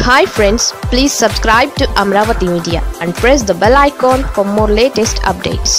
hi friends please subscribe to Amaravati media and press the bell icon for more latest updates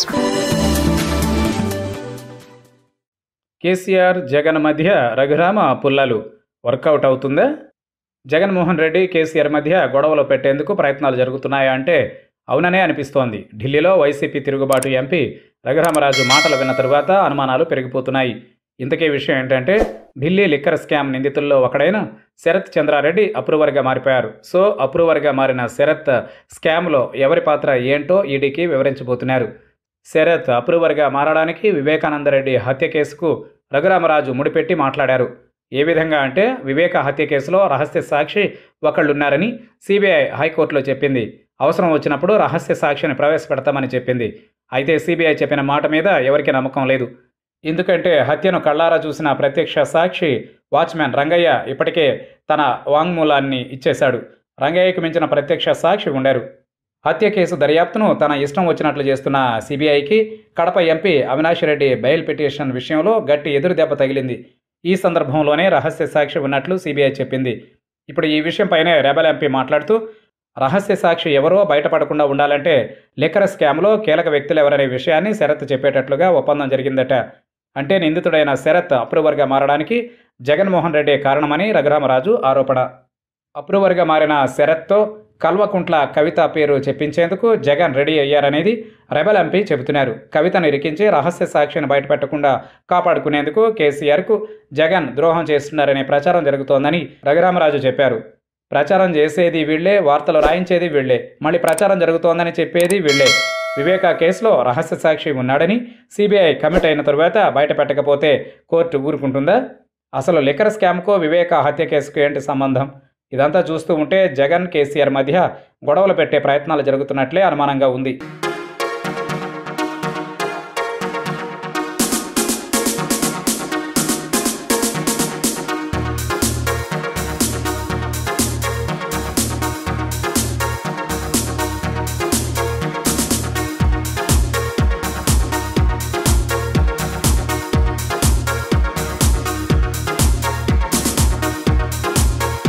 KCR Jagan మధ్య రఘురామ పుల్లలు work out అవుతుందా జగన్మోహన్ రెడ్డి కేసీఆర్ మధ్య గొడవలు పెట్టేందుకు ప్రయత్నాలు జరుగుతున్నాయా అంటే అవుననే అనిపిస్తోంది ఢిల్లీలో వైసీపీ తిరుగుబాటు ఎంపీ రఘురామరాజు మాటలు విన్న తరువాత అనుమానాలు పెరిగిపోతున్నాయి ఇంతకీ విషయం ఏంటంటే ఢిల్లీ లిక్కర్ స్కామ్ నిందితుల్లో ఒకడైన శరత్ చంద్రారెడ్డి అప్రూవర్గా మారిపోయారు సో అప్రూవర్గా మారిన శరత్ స్కామ్లో ఎవరి పాత్ర ఏంటో ఈడీకి వివరించబోతున్నారు శరత్ అప్రూవర్గా మారడానికి వివేకానందరెడ్డి హత్య కేసుకు రఘురామరాజు ముడిపెట్టి మాట్లాడారు ఏ విధంగా అంటే వివేక హత్య కేసులో రహస్య సాక్షి ఒకళ్ళున్నారని సిబిఐ హైకోర్టులో చెప్పింది అవసరం వచ్చినప్పుడు రహస్య సాక్షిని ప్రవేశపెడతామని చెప్పింది అయితే సిబిఐ చెప్పిన మాట మీద ఎవరికి నమ్మకం లేదు ఎందుకంటే హత్యను కళ్ళారా చూసిన ప్రత్యక్ష సాక్షి వాచ్మ్యాన్ రంగయ్య ఇప్పటికే తన వాంగ్మూలాన్ని ఇచ్చేశాడు రంగయ్యకు మించిన ప్రత్యక్ష సాక్షి ఉండారు హత్య కేసు దర్యాప్తును తన ఇష్టం వచ్చినట్లు చేస్తున్న సిబిఐకి Kadapa MP Avinash Reddy bail petition విషయంలో గట్టి ఎదురు దెబ్బ తగిలింది ఈ సందర్భంలోనే రహస్య సాక్షి ఉన్నట్లు సిబిఐ చెప్పింది ఇప్పుడు ఈ విషయంపైనే రెబల్ ఎంపీ మాట్లాడుతూ రహస్య సాక్షి ఎవరో బయటపడకుండా ఉండాలంటే లిక్కర్ స్కామ్లో కీలక వ్యక్తులు ఎవరనే విషయాన్ని శరత్ చెప్పేటట్లుగా ఒప్పందం జరిగిందట అంటే నిందితుడైన శరత్ అప్రూవర్గా మారడానికి జగన్మోహన్ రెడ్డి కారణమని రఘురామరాజు ఆరోపణ అప్రూవర్గా మారిన శరత్తో కల్వకుంట్ల కవిత పేరు చెప్పించేందుకు జగన్ రెడీ అయ్యారనేది రెబల్ ఎంపీ చెబుతున్నారు కవితను ఇరికించి రహస్య సాక్షిని బయటపెట్టకుండా కాపాడుకునేందుకు కేసీఆర్కు జగన్ ద్రోహం చేస్తున్నారనే ప్రచారం జరుగుతోందని రఘురామరాజు చెప్పారు ప్రచారం చేసేది వీళ్లే వార్తలు రాయించేది వీళ్లే మళ్ళీ ప్రచారం జరుగుతోందని చెప్పేది వీళ్లే వివేక కేసులో రహస్య సాక్షి ఉన్నాడని సిబిఐ కమిట్ అయిన తరువాత బయట పెట్టకపోతే కోర్టు ఊరుకుంటుందా అసలు లిక్కర్ స్కామ్కో వివేక హత్య కేసుకు ఏంటి సంబంధం ఇదంతా చూస్తూ ఉంటే జగన్ కేసీఆర్ మధ్య గొడవలు పెట్టే ప్రయత్నాలు జరుగుతున్నట్లే అనుమానంగా ఉంది